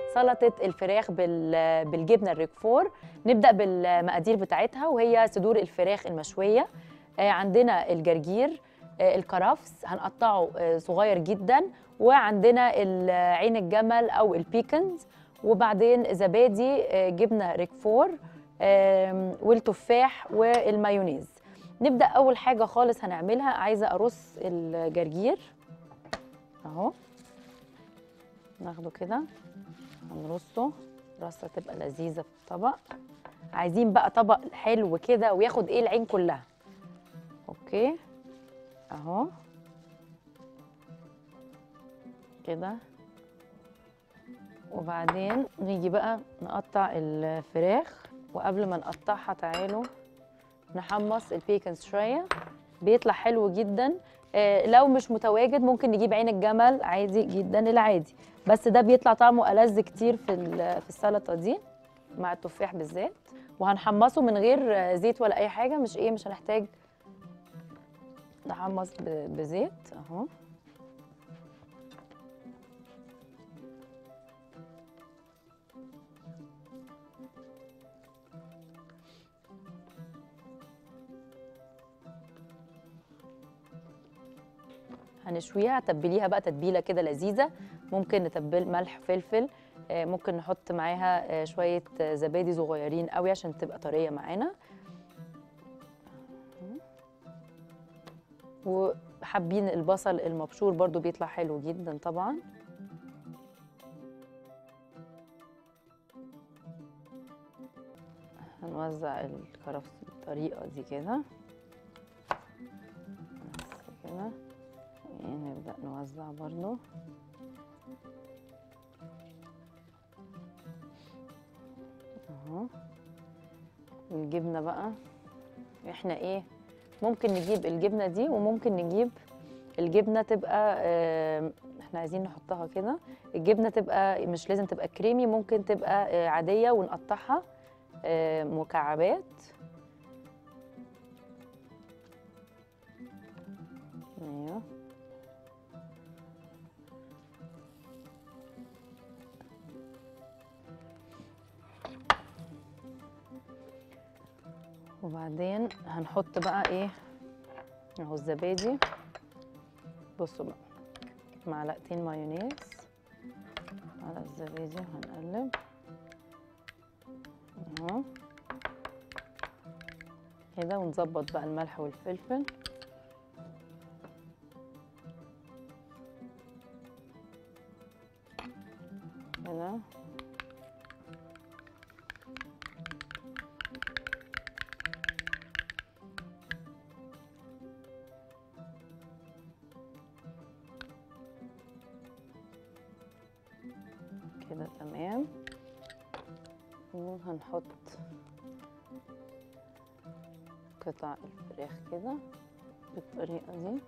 سلطه الفراخ بال- بالجبنه الريكفور نبدا بالمقادير بتاعتها وهي صدور الفراخ المشويه آه، عندنا الجرجير آه، الكرفس هنقطعه آه، صغير جدا وعندنا ال- عين الجمل او البيكنز وبعدين زبادي آه، جبنه ريكفور آم، والتفاح والمايونيز نبدا اول حاجه خالص هنعملها عايزه ارص الجرجير اهو ناخده كده هنرصه رصه تبقى لذيذه في الطبق عايزين بقى طبق حلو كده وياخد ايه العين كلها اوكي اهو كده وبعدين نيجي بقى نقطع الفراخ وقبل ما نقطعها تعالوا نحمص البيكنز شويه بيطلع حلو جدا آه، لو مش متواجد ممكن نجيب عين الجمل عادي جدا العادي بس ده بيطلع طعمه ألذ كتير في ال- في السلطه دي مع التفاح بالذات وهنحمصه من غير آه، زيت ولا اي حاجه مش ايه مش هنحتاج نحمص ب- بزيت اهو هنشويها تبليها بقى تتبيله كده لذيذه ممكن نتبل ملح فلفل آه، ممكن نحط معاها آه، شويه آه، زبادي صغيرين قوي عشان تبقى طريه معانا وحابين البصل المبشور برضو بيطلع حلو جدا طبعا هنوزع الكرفس بالطريقه دي كده بس كده نبدأ نوزع برضو اهو الجبنة بقى احنا ايه ممكن نجيب الجبنة دي وممكن نجيب الجبنة تبقى آه، احنا عايزين نحطها كده الجبنة تبقى مش لازم تبقى كريمي ممكن تبقى آه، عادية ونقطعها آه، مكعبات ايوه وبعدين هنحط بقى ايه اهو الزبادي بصوا بقى معلقتين مايونيز على الزبادي وهنقلب اهو كده ونظبط بقى الملح والفلفل كده كده تمام وهنحط قطع الفراخ كده بالطريقة دي